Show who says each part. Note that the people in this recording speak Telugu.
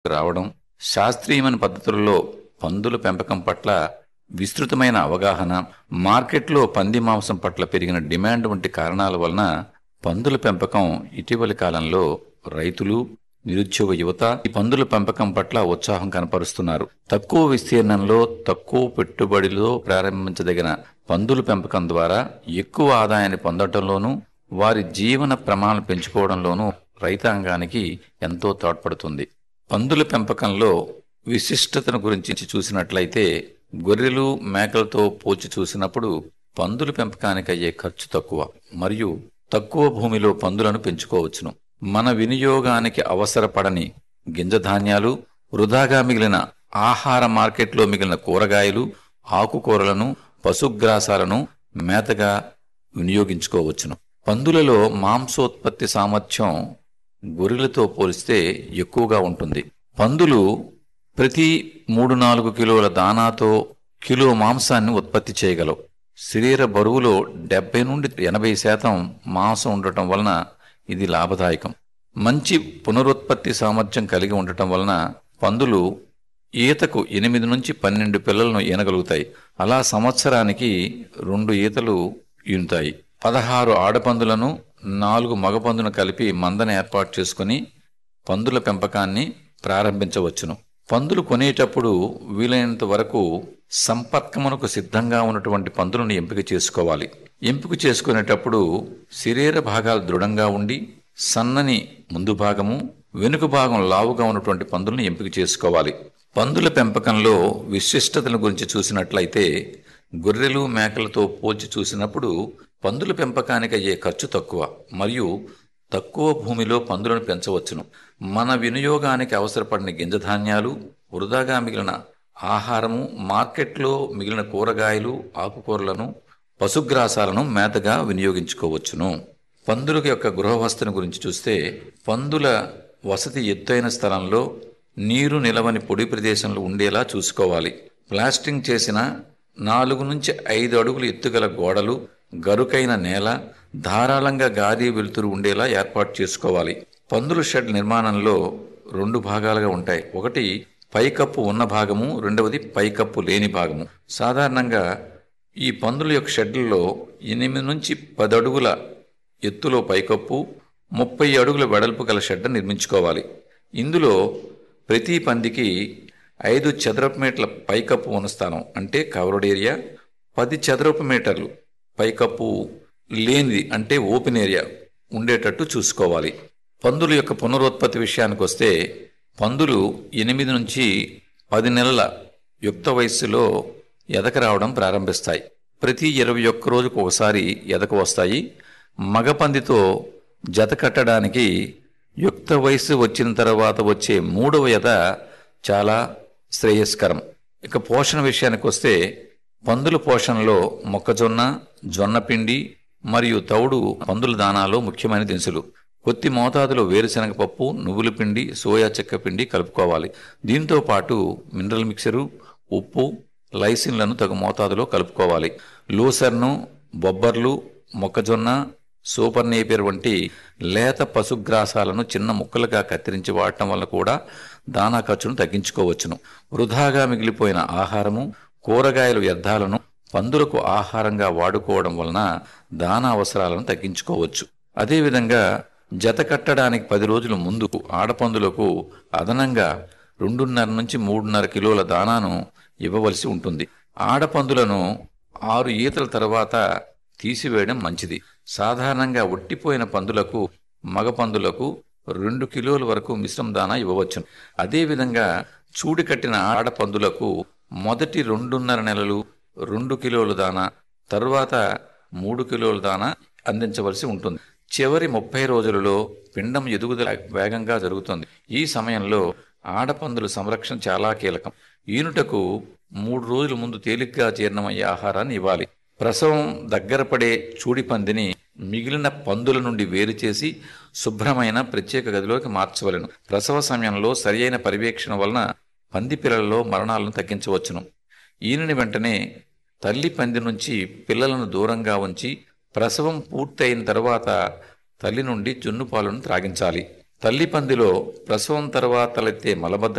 Speaker 1: రావడం శాస్త్రీయమైన పద్ధతులలో పందుల పెంపకం పట్ల విస్తృతమైన అవగాహన మార్కెట్లో పంది మాంసం పట్ల పెరిగిన డిమాండ్ వంటి కారణాల వలన పందుల పెంపకం ఇటీవలి కాలంలో రైతులు నిరుద్యోగ యువత ఈ పందుల పెంపకం పట్ల ఉత్సాహం కనపరుస్తున్నారు తక్కువ విస్తీర్ణంలో తక్కువ పెట్టుబడిలో ప్రారంభించదగిన పందుల పెంపకం ద్వారా ఎక్కువ ఆదాయాన్ని పొందడంలోనూ వారి జీవన ప్రమాణాలు పెంచుకోవడంలోనూ రైతాంగానికి ఎంతో తోడ్పడుతుంది పందుల పెంపకంలో విశిష్టతను గురించి చూసినట్లయితే గొర్రెలు మేకలతో పోల్చి చూసినప్పుడు పందుల పెంపకానికి అయ్యే ఖర్చు తక్కువ మరియు తక్కువ భూమిలో పందులను పెంచుకోవచ్చును మన వినియోగానికి అవసరపడని గింజధాన్యాలు వృధాగా మిగిలిన ఆహార మార్కెట్లో మిగిలిన కూరగాయలు ఆకుకూరలను పశుగ్రాసాలను మేతగా వినియోగించుకోవచ్చును పందులలో మాంసోత్పత్తి సామర్థ్యం గొర్రెలతో పోలిస్తే ఎక్కువగా ఉంటుంది పందులు ప్రతి మూడు నాలుగు కిలోల దానాతో కిలో మాంసాన్ని ఉత్పత్తి చేయగలవు శరీర బరువులో డెబ్బై నుండి ఎనభై శాతం మాంసం ఉండటం వలన ఇది లాభదాయకం మంచి పునరుత్పత్తి సామర్థ్యం కలిగి ఉండటం వలన పందులు ఈతకు ఎనిమిది నుంచి పన్నెండు పిల్లలను ఈనగలుగుతాయి అలా సంవత్సరానికి రెండు ఈతలు ఈనుతాయి పదహారు ఆడపందులను నాలుగు మగపందును కలిపి మందను ఏర్పాటు చేసుకుని పందుల పెంపకాన్ని ప్రారంభించవచ్చును పందులు కొనేటప్పుడు వీలైనంత వరకు సంపర్కమునకు సిద్ధంగా ఉన్నటువంటి పందులను ఎంపిక చేసుకోవాలి ఎంపిక చేసుకునేటప్పుడు శరీర భాగాలు దృఢంగా ఉండి సన్నని ముందు భాగము వెనుక భాగం లావుగా ఉన్నటువంటి పందులను ఎంపిక చేసుకోవాలి పందుల పెంపకంలో విశిష్టతల గురించి చూసినట్లయితే గొర్రెలు మేకలతో పోల్చి చూసినప్పుడు పందుల పెంపకానికి అయ్యే ఖర్చు తక్కువ మరియు తక్కువ భూమిలో పందులను పెంచవచ్చును మన వినియోగానికి అవసరపడిన గింజధాన్యాలు వృధాగా మిగిలిన ఆహారము మార్కెట్లో మిగిలిన కూరగాయలు ఆకుకూరలను పశుగ్రాసాలను మేతగా వినియోగించుకోవచ్చును పందుల యొక్క గృహవస్థను గురించి చూస్తే పందుల వసతి ఎత్తైన స్థలంలో నీరు నిలవని పొడి ప్రదేశంలో ఉండేలా చూసుకోవాలి ప్లాస్టింగ్ చేసిన నాలుగు నుంచి ఐదు అడుగులు ఎత్తుగల గోడలు గరుకైన నేల ధారాళంగా గాలి వెలుతురు ఉండేలా ఏర్పాటు చేసుకోవాలి పందుల షెడ్ నిర్మాణంలో రెండు భాగాలుగా ఉంటాయి ఒకటి పైకప్పు ఉన్న భాగము రెండవది పైకప్పు లేని భాగము సాధారణంగా ఈ పందుల యొక్క షెడ్లలో ఎనిమిది నుంచి పది అడుగుల ఎత్తులో పైకప్పు ముప్పై అడుగుల వెడల్పు గల షెడ్ నిర్మించుకోవాలి ఇందులో ప్రతి పందికి ఐదు చదరపు మీటర్ల పైకప్పు ఉన్న స్థానం అంటే కవర్డ్ ఏరియా పది చదరపు మీటర్లు పైకప్పు లేనిది అంటే ఓపెన్ ఏరియా ఉండేటట్టు చూసుకోవాలి పందుల యొక్క పునరుత్పత్తి విషయానికి వస్తే పందులు ఎనిమిది నుంచి పది నెలల యుక్త వయస్సులో ఎదక రావడం ప్రారంభిస్తాయి ప్రతి ఇరవై ఒక్క రోజుకు ఒకసారి ఎదక వస్తాయి మగ పందితో జత కట్టడానికి యుక్త వయస్సు వచ్చిన తర్వాత వచ్చే మూడవ ఎద చాలా శ్రేయస్కరం ఇక పోషణ విషయానికి వస్తే పందుల పోషణలో మొక్కజొన్న జొన్న పిండి మరియు తౌడు పందుల దానాలో ముఖ్యమైన దినుసులు కొద్ది మోతాదులో వేరుశనగ పప్పు నువ్వుల పిండి సోయా చెక్క పిండి కలుపుకోవాలి దీంతో పాటు మినరల్ మిక్సరు ఉప్పు లైసిన్లను తగు మోతాదులో కలుపుకోవాలి లూసర్ను బొబ్బర్లు మొక్కజొన్న సూపర్ నేపియర్ వంటి లేత పశుగ్రాసాలను చిన్న ముక్కలుగా కత్తిరించి వాడటం వల్ల కూడా దానా ఖర్చును తగ్గించుకోవచ్చును వృధాగా మిగిలిపోయిన ఆహారము కూరగాయల వ్యర్థాలను పందులకు ఆహారంగా వాడుకోవడం వలన దానా అవసరాలను తగ్గించుకోవచ్చు అదేవిధంగా జత కట్టడానికి పది రోజుల ముందు ఆడపందులకు అదనంగా రెండున్నర నుంచి మూడున్నర కిలోల దానాను ఇవ్వవలసి ఉంటుంది ఆడపందులను ఆరు ఈతల తర్వాత తీసివేయడం మంచిది సాధారణంగా ఒట్టిపోయిన పందులకు మగ పందులకు రెండు కిలోల వరకు మిశ్రమ దానా ఇవ్వవచ్చును అదేవిధంగా చూడి కట్టిన ఆడపందులకు మొదటి రెండున్నర నెలలు రెండు కిలోల దానా తరువాత మూడు కిలోల దానా అందించవలసి ఉంటుంది చివరి ముప్పై రోజులలో పిండం ఎదుగుదల వేగంగా జరుగుతుంది ఈ సమయంలో ఆడపందుల సంరక్షణ చాలా కీలకం ఈనుటకు మూడు రోజుల ముందు తేలిగ్గా జీర్ణమయ్యే ఆహారాన్ని ఇవ్వాలి ప్రసవం దగ్గర పడే చూడి పందిని మిగిలిన పందుల నుండి వేరు చేసి శుభ్రమైన ప్రత్యేక గదిలోకి మార్చవలెను ప్రసవ సమయంలో సరియైన పర్యవేక్షణ వలన పంది పిల్లలలో మరణాలను తగ్గించవచ్చును ఈయనని వెంటనే తల్లి పంది నుంచి పిల్లలను దూరంగా ఉంచి ప్రసవం పూర్తయిన తర్వాత తల్లి నుండి జున్ను పాలను త్రాగించాలి తల్లి పందిలో ప్రసవం తర్వాత తలెత్తే మలబద్ధ